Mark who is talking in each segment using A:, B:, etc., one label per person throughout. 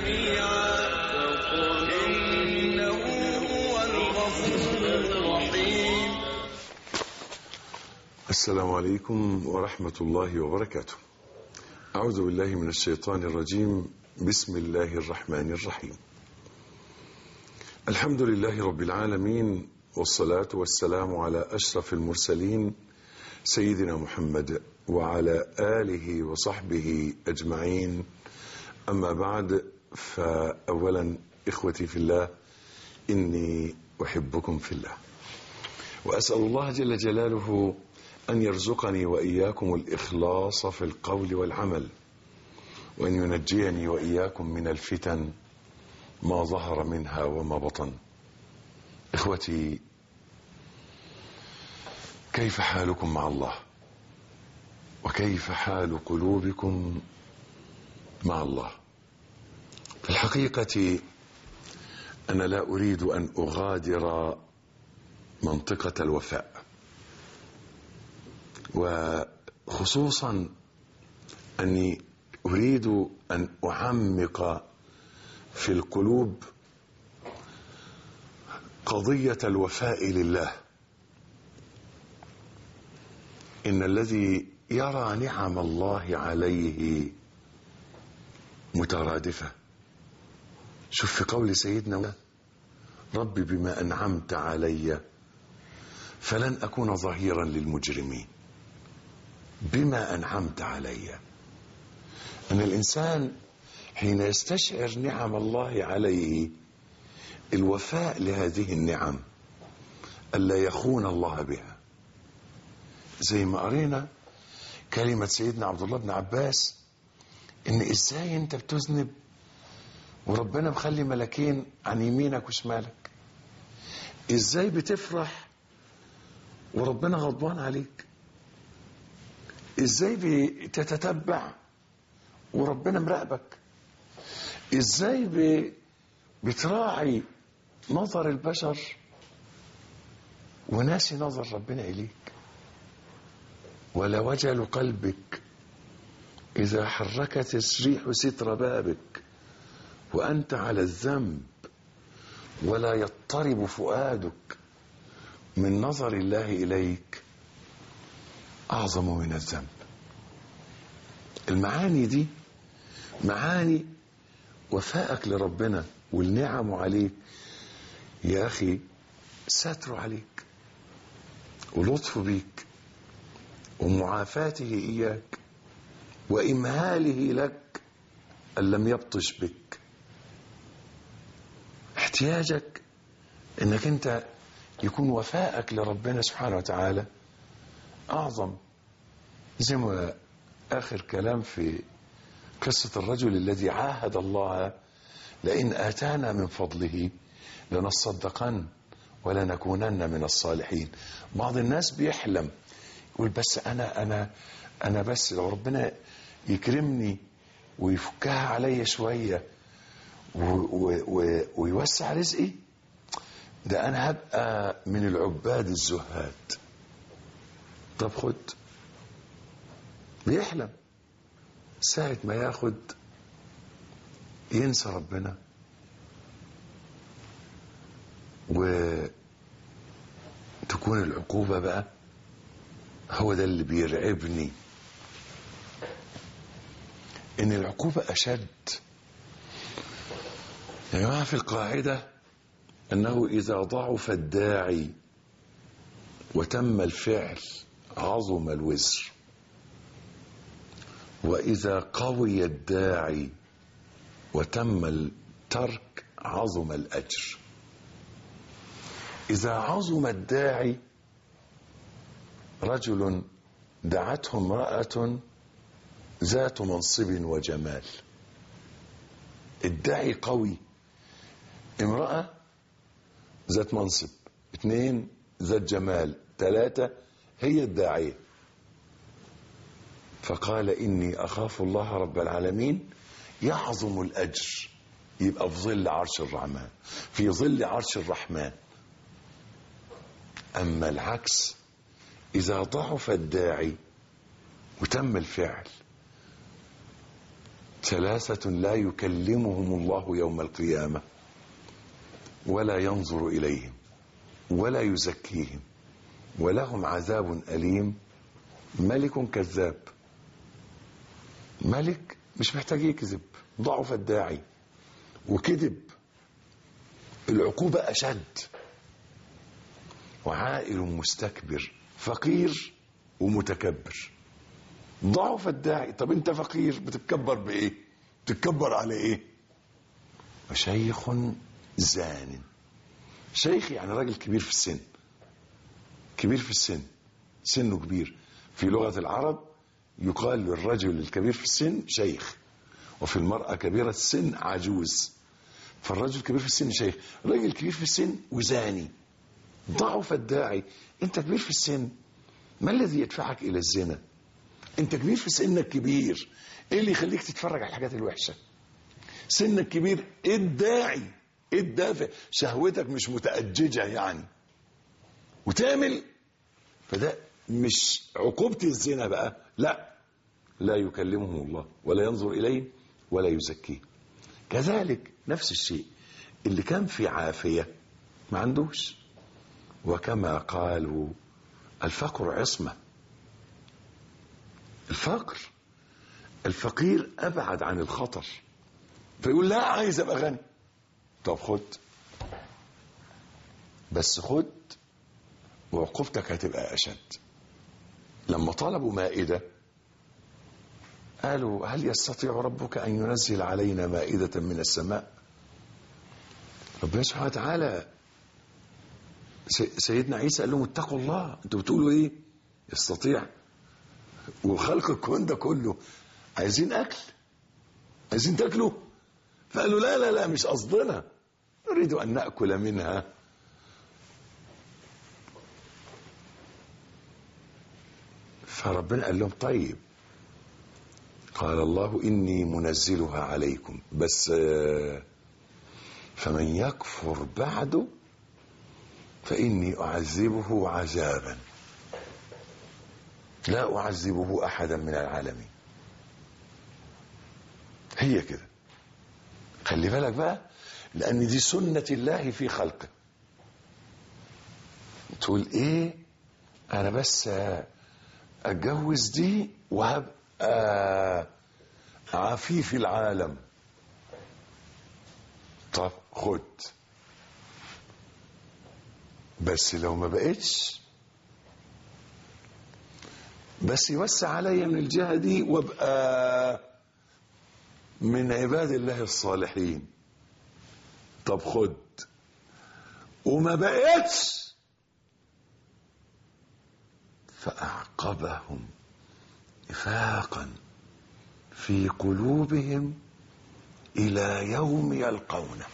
A: جميعا إنه هو الغفور الرحيم
B: السلام عليكم ورحمة الله وبركاته أعوذ بالله من الشيطان الرجيم بسم الله الرحمن الرحيم الحمد لله رب العالمين والصلاة والسلام على أشرف المرسلين سيدنا محمد وعلى آله وصحبه أجمعين أما بعد فأولا إخوتي في الله إني أحبكم في الله وأسأل الله جل جلاله أن يرزقني وإياكم الإخلاص في القول والعمل وأن ينجيني وإياكم من الفتن ما ظهر منها وما بطن إخوتي كيف حالكم مع الله وكيف حال قلوبكم مع الله في الحقيقة أنا لا أريد أن أغادر منطقة الوفاء وخصوصا أني أريد أن أعمق في القلوب قضية الوفاء لله إن الذي يرى نعم الله عليه مترادفة شوف في قول سيدنا رب بما أنعمت علي فلن أكون ظهيرا للمجرمين بما أنعمت علي أن الإنسان حين يستشعر نعم الله عليه الوفاء لهذه النعم ألا يخون الله بها زي ما قرينا كلمة سيدنا عبد الله بن عباس إن إزاي أنت بتذنب وربنا مخلي ملكين عن يمينك وشمالك إزاي بتفرح وربنا غضبان عليك ازاي بتتتبع وربنا مراقبك ازاي ب... بتراعي نظر البشر وناسي نظر ربنا اليك ولا وجل قلبك اذا حركت الريح ستر بابك وانت على الذنب ولا يضطرب فؤادك من نظر الله اليك أعظم من الذنب المعاني دي معاني وفائك لربنا والنعم عليك يا أخي ستر عليك ولطف بيك ومعافاته إياك وإمهاله لك أن لم يبطش بك احتياجك انك انت يكون وفائك لربنا سبحانه وتعالى أعظم زي ما آخر كلام في قصة الرجل الذي عاهد الله لئن آتانا من فضله لنصدقن ولنكونن من الصالحين بعض الناس بيحلم يقول بس أنا أنا أنا بس لو ربنا يكرمني ويفكها عليا شوية و و و ويوسع رزقي ده أنا هبقى من العباد الزهاد طب خد بيحلم ساعة ما ياخد ينسى ربنا وتكون العقوبة بقى هو ده اللي بيرعبني ان العقوبة اشد يا جماعة في القاعدة انه اذا ضعف الداعي وتم الفعل عظم الوزر واذا قوي الداعي وتم الترك عظم الاجر اذا عظم الداعي رجل دعته امراه ذات منصب وجمال الداعي قوي امراه ذات منصب اثنين ذات جمال ثلاثه هي الداعيه فقال إني أخاف الله رب العالمين يعظم الأجر يبقى في ظل عرش الرحمن في ظل عرش الرحمن أما العكس إذا ضعف الداعي وتم الفعل ثلاثة لا يكلمهم الله يوم القيامة ولا ينظر إليهم ولا يزكيهم ولهم عذاب أليم ملك كذاب ملك مش محتاج يكذب ضعف الداعي وكذب العقوبة أشد وعائل مستكبر فقير ومتكبر ضعف الداعي طب انت فقير بتتكبر بايه بتتكبر على ايه وشيخ زان شيخ يعني راجل كبير في السن كبير في السن سنه كبير في لغة العرب يقال للرجل الكبير في السن شيخ وفي المرأة كبيرة السن عجوز فالرجل كبير في السن شيخ راجل كبير في السن وزاني ضعف الداعي انت كبير في السن ما الذي يدفعك الى الزنا انت كبير في سنك كبير ايه اللي يخليك تتفرج على الحاجات الوحشه سنك كبير ايه الداعي ايه الدافع شهوتك مش متأججة يعني وتعمل فده مش عقوبة الزنا بقى لا لا يكلمهم الله ولا ينظر إليهم ولا يزكيه كذلك نفس الشيء اللي كان في عافية ما عندوش وكما قالوا الفقر عصمة الفقر الفقير أبعد عن الخطر فيقول لا عايز أبقى غني طب خد بس خد وعقوبتك هتبقى أشد لما طلبوا مائدة قالوا هل يستطيع ربك أن ينزل علينا مائدة من السماء ربنا سبحانه وتعالى سيدنا عيسى قال لهم اتقوا الله انتوا بتقولوا ايه يستطيع وخلق الكون ده كله عايزين اكل عايزين تاكلوا فقالوا لا لا لا مش قصدنا نريد ان ناكل منها فربنا قال لهم طيب قال الله اني منزلها عليكم بس فمن يكفر بعد فاني اعذبه عذابا لا اعذبه احدا من العالمين هي كده خلي بالك بقى لان دي سنه الله في خلقه تقول ايه انا بس اتجوز دي وهبقى عفيف العالم طب خد بس لو ما بقتش بس يوسع عليا من الجهه دي وابقى من عباد الله الصالحين طب خد وما بقتش فأعقبهم نفاقا في قلوبهم إلى يوم يلقونه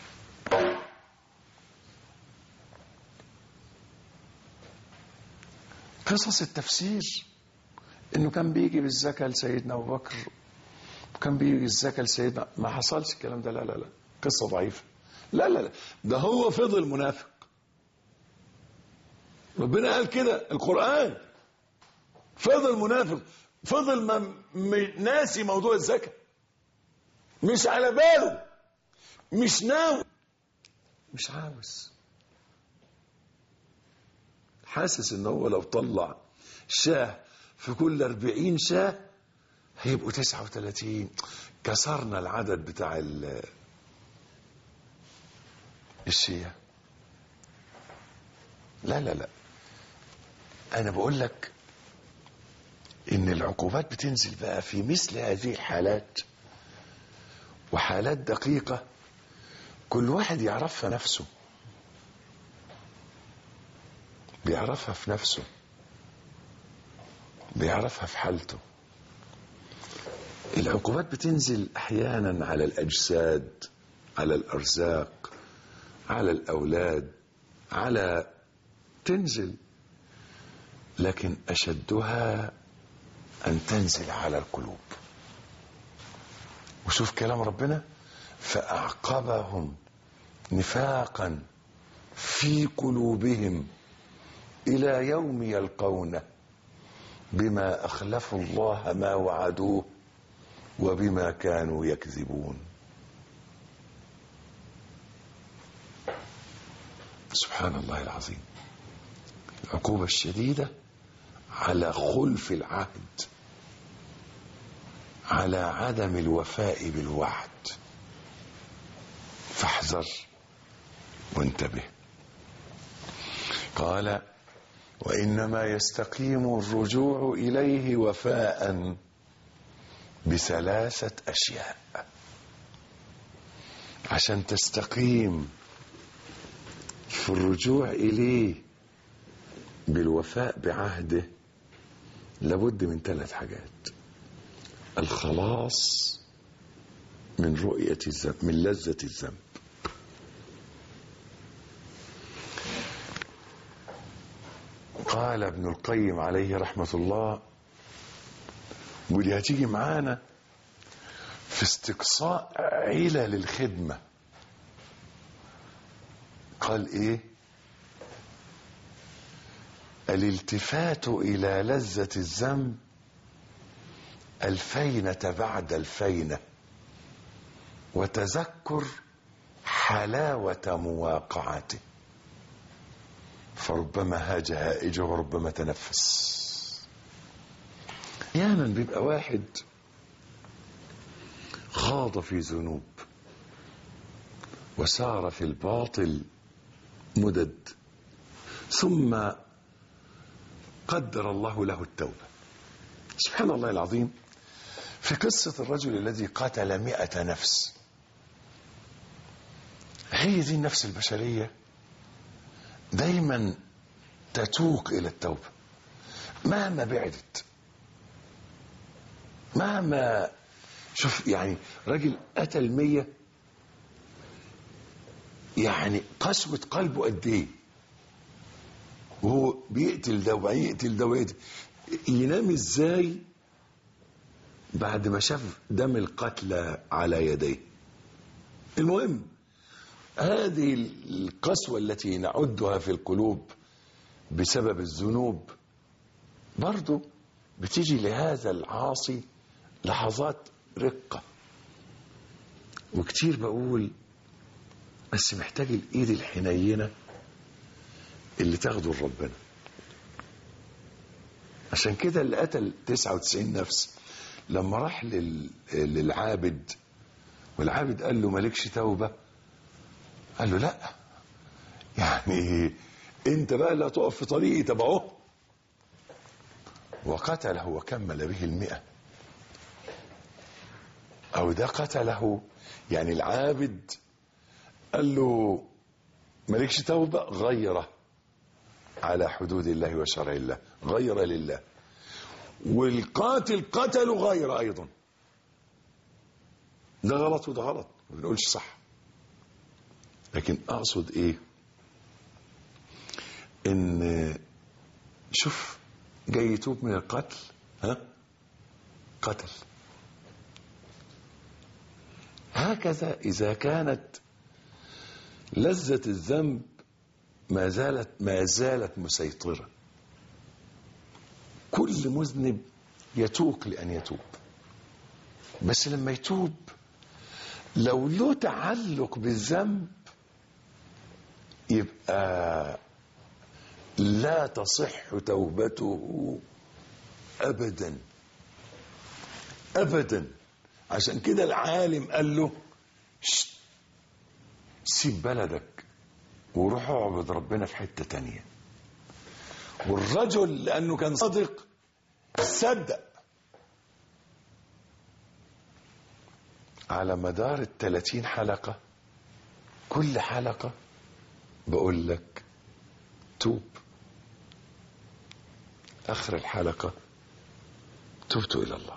B: قصص التفسير انه كان بيجي بالزكاة لسيدنا ابو بكر وكان بيجي الزكاة لسيدنا ما حصلش الكلام ده لا لا لا قصة ضعيفة لا لا لا ده هو فضل منافق ربنا قال كده القرآن فضل منافق فضل ما ناسي موضوع الزكاة مش على باله مش ناوي مش عاوز حاسس ان هو لو طلع شاه في كل أربعين شاه هيبقوا تسعة وثلاثين كسرنا العدد بتاع الشيعة لا لا لا أنا بقول لك إن العقوبات بتنزل بقى في مثل هذه الحالات وحالات دقيقة كل واحد يعرفها نفسه بيعرفها في نفسه بيعرفها في حالته العقوبات بتنزل احيانا على الاجساد على الارزاق على الاولاد على تنزل لكن اشدها ان تنزل على القلوب وشوف كلام ربنا فاعقبهم نفاقا في قلوبهم الى يوم يلقونه بما اخلفوا الله ما وعدوه وبما كانوا يكذبون سبحان الله العظيم العقوبة الشديدة على خلف العهد على عدم الوفاء بالوعد فاحذر وانتبه قال وإنما يستقيم الرجوع إليه وفاء بثلاثة أشياء عشان تستقيم في الرجوع إليه بالوفاء بعهده لابد من ثلاث حاجات الخلاص من رؤية الذنب من لذة الذنب قال ابن القيم عليه رحمة الله ودي هتيجي معانا في استقصاء علل الخدمة قال ايه الالتفات الى لذة الذنب الفينة بعد الفينة وتذكر حلاوة مواقعته فربما هاج هائجه وربما تنفس احيانا بيبقى واحد خاض في ذنوب وسار في الباطل مدد ثم قدر الله له التوبة سبحان الله العظيم في قصة الرجل الذي قتل مئة نفس هي دي النفس البشرية دايما تتوق إلى التوبة مهما بعدت مهما شوف يعني راجل قتل مية يعني قسوة قلبه قد ايه وهو بيقتل ده ويقتل ده ويقتل ينام ازاي بعد ما شاف دم القتلى على يديه المهم هذه القسوة التي نعدها في القلوب بسبب الذنوب برضو بتيجي لهذا العاصي لحظات رقة وكتير بقول بس محتاج الايد الحنينة اللي تاخده لربنا عشان كده اللي قتل 99 نفس لما راح لل... للعابد والعابد قال له مالكش توبة قال له لا يعني انت بقى اللي هتقف في طريقي طب اهو وقتله وكمل به المئة او ده قتله يعني العابد قال له مالكش توبة غيره على حدود الله وشرع الله غير لله والقاتل قتله غير ايضا ده غلط وده غلط ما بنقولش صح لكن اقصد ايه ان شوف جاي يتوب من القتل ها قتل هكذا اذا كانت لذة الذنب ما زالت ما زالت مسيطرة كل مذنب يتوق لأن يتوب بس لما يتوب لو له تعلق بالذنب يبقى لا تصح توبته أبدا أبدا عشان كده العالم قال له "شت، سيب بلدك وروح اعبد ربنا في حتة تانية والرجل لأنه كان صادق صدق على مدار الثلاثين حلقة كل حلقة بقول لك توب آخر الحلقة تبت إلى الله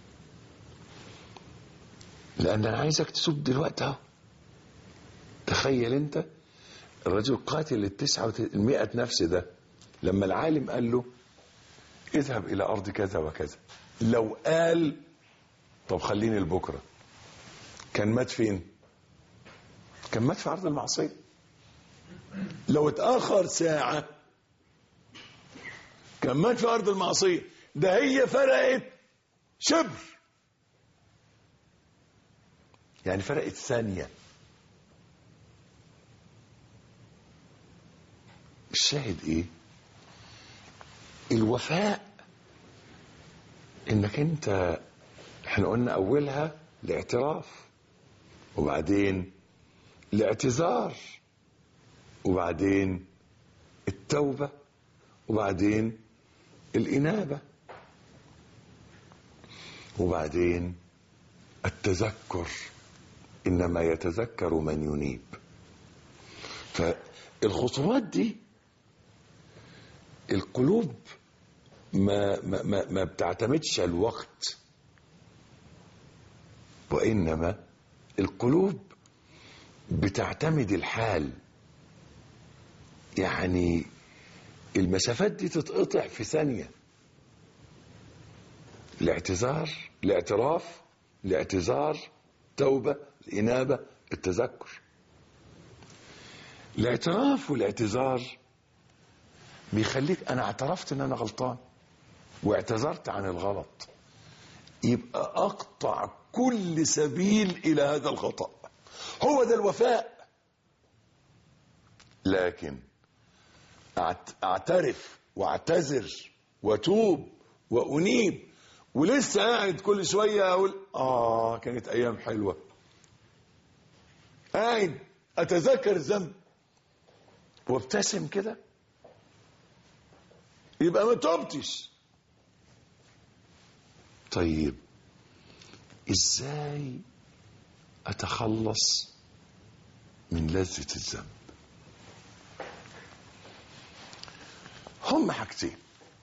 B: لأن أنا عايزك تتوب دلوقتي أهو تخيل أنت الرجل قاتل التسعة المئة نفس ده لما العالم قال له اذهب إلى أرض كذا وكذا لو قال طب خليني لبكرة كان مات فين كان مات في أرض المعصية لو اتأخر ساعة كان مات في أرض المعصية ده هي فرقت شبر يعني فرقت ثانية الشاهد ايه الوفاء انك انت احنا قلنا اولها الاعتراف وبعدين الاعتذار وبعدين التوبة وبعدين الإنابة وبعدين التذكر إنما يتذكر من ينيب فالخطوات دي القلوب ما, ما, ما, ما بتعتمدش على الوقت وإنما القلوب بتعتمد الحال يعني المسافات دي تتقطع في ثانية الاعتذار الاعتراف الاعتذار توبة الإنابة التذكر الاعتراف والاعتذار بيخليك أنا اعترفت إن أنا غلطان واعتذرت عن الغلط يبقى أقطع كل سبيل إلى هذا الخطأ هو ده الوفاء لكن أعت- اعترف واعتذر واتوب وانيب ولسه قاعد كل شويه اقول اه كانت ايام حلوه قاعد اتذكر الذنب وابتسم كده يبقى ما تبتش طيب ازاي اتخلص من لذة الذنب هم حاجتين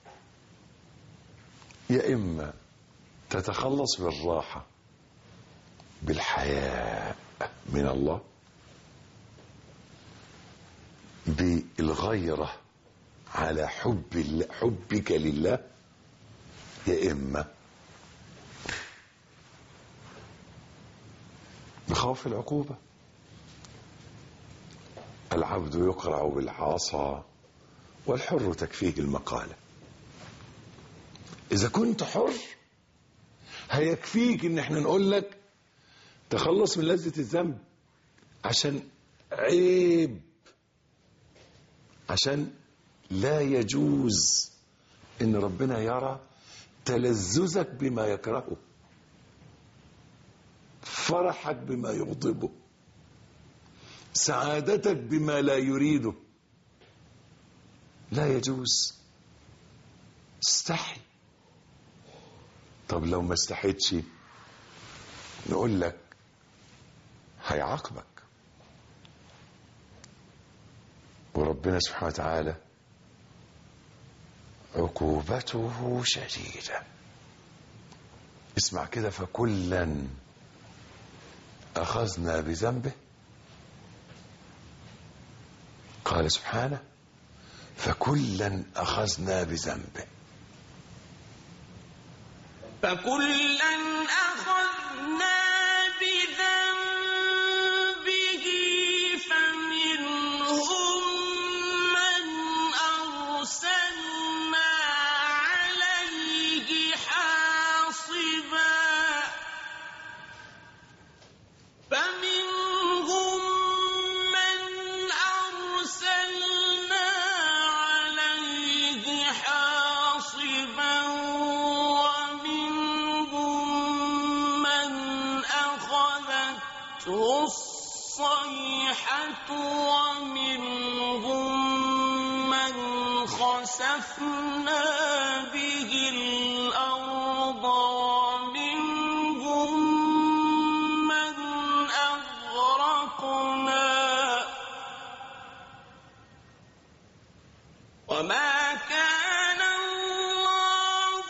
B: يا اما تتخلص بالراحة بالحياء من الله بالغيرة على حب الله حبك لله يا اما بخوف العقوبة العبد يقرع بالعصا والحر تكفيه المقالة إذا كنت حر هيكفيك إن احنا نقول لك تخلص من لذة الذنب عشان عيب عشان لا يجوز إن ربنا يرى تلذذك بما يكرهه فرحك بما يغضبه سعادتك بما لا يريده لا يجوز استحي طب لو ما استحيتش نقول لك هيعاقبك وربنا سبحانه وتعالى عقوبته شديدة اسمع كده فكلا أخذنا بذنبه قال سبحانه فكلا أخذنا بذنبه
A: فكلا أخذنا بذنبه فمنهم من أرسلنا عليه حاصبا فمنهم من أرسلنا عليه حاصبا ومنهم من أخذته الصيحة ومنهم من خسفنا به الأرض ومنهم من أغرقنا وما كان الله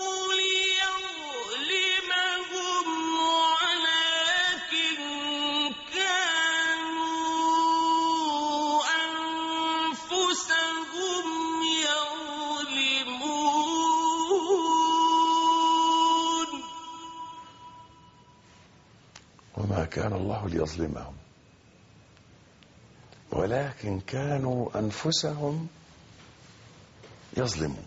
A: ليظلمهم ولكن كانوا أنفسهم يظلمون
B: وما كان الله ليظلمهم ولكن كانوا أنفسهم يظلمون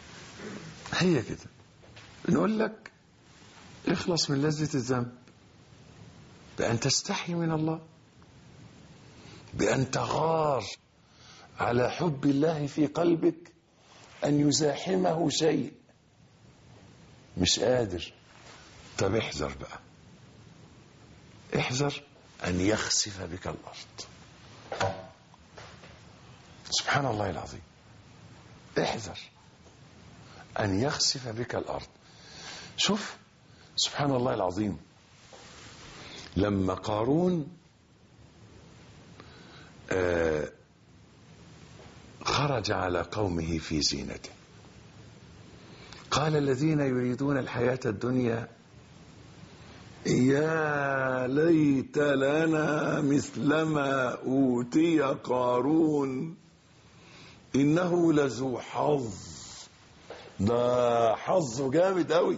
B: هي كده نقول لك اخلص من لذة الذنب بأن تستحي من الله بأن تغار على حب الله في قلبك أن يزاحمه شيء مش قادر طب احذر بقى احذر أن يخسف بك الأرض سبحان الله العظيم احذر أن يخسف بك الأرض شوف سبحان الله العظيم لما قارون آه خرج على قومه في زينته قال الذين يريدون الحياة الدنيا يا ليت لنا مثل ما أوتي قارون إنه لذو حظ ده حظه جامد قوي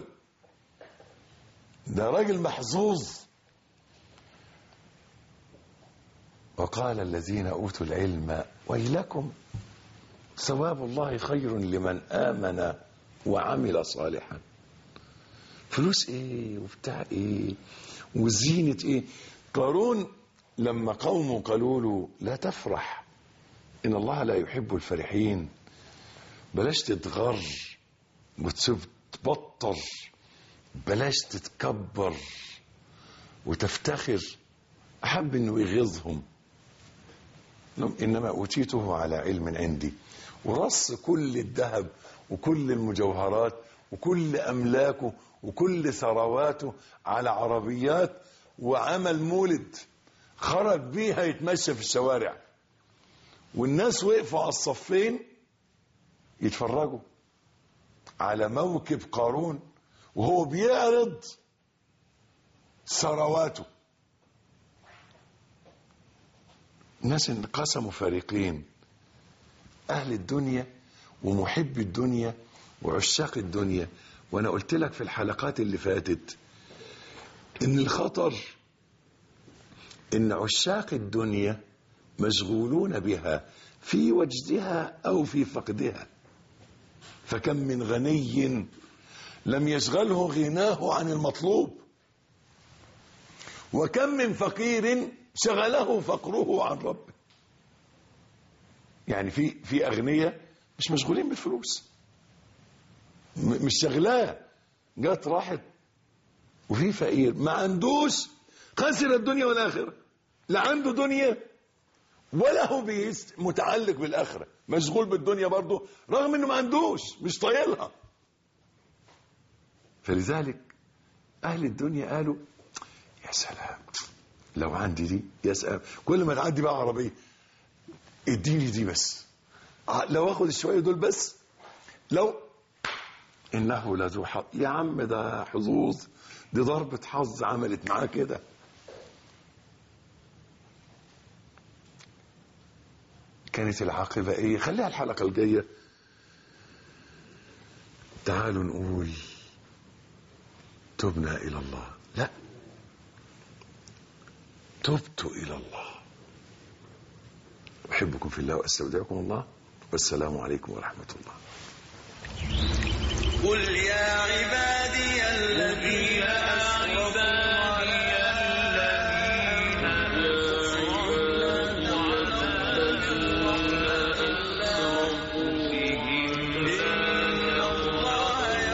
B: ده راجل محظوظ وقال الذين أوتوا العلم ويلكم ثواب الله خير لمن آمن وعمل صالحا فلوس ايه وبتاع ايه وزينة ايه قارون لما قومه قالوا له لا تفرح ان الله لا يحب الفرحين بلاش تتغر وتبطر بلاش تتكبر وتفتخر احب انه يغيظهم انما اوتيته على علم عندي ورص كل الذهب وكل المجوهرات وكل املاكه وكل ثرواته على عربيات وعمل مولد خرج بيها يتمشى في الشوارع والناس وقفوا على الصفين يتفرجوا على موكب قارون وهو بيعرض ثرواته الناس انقسموا فريقين اهل الدنيا ومحب الدنيا وعشاق الدنيا وانا قلت لك في الحلقات اللي فاتت ان الخطر ان عشاق الدنيا مشغولون بها في وجدها او في فقدها فكم من غني لم يشغله غناه عن المطلوب وكم من فقير شغله فقره عن ربه يعني في في اغنياء مش مشغولين بالفلوس م- مش شغلاه جت راحت وفي فقير ما عندوش خسر الدنيا والاخره لا عنده دنيا ولا هو بيست متعلق بالاخره مشغول بالدنيا برضه رغم انه ما عندوش مش طايلها فلذلك اهل الدنيا قالوا يا سلام لو عندي دي يا سلام كل ما تعدي بقى عربيه اديني دي بس ع- لو اخد الشويه دول بس لو انه لذو حظ يا عم ده حظوظ دي ضربة حظ عملت معاه كده كانت العاقبة ايه خليها الحلقة الجاية تعالوا نقول تبنا الى الله لا تبت الى الله احبكم في الله واستودعكم الله والسلام عليكم ورحمة الله
A: قل يا عبادي الذين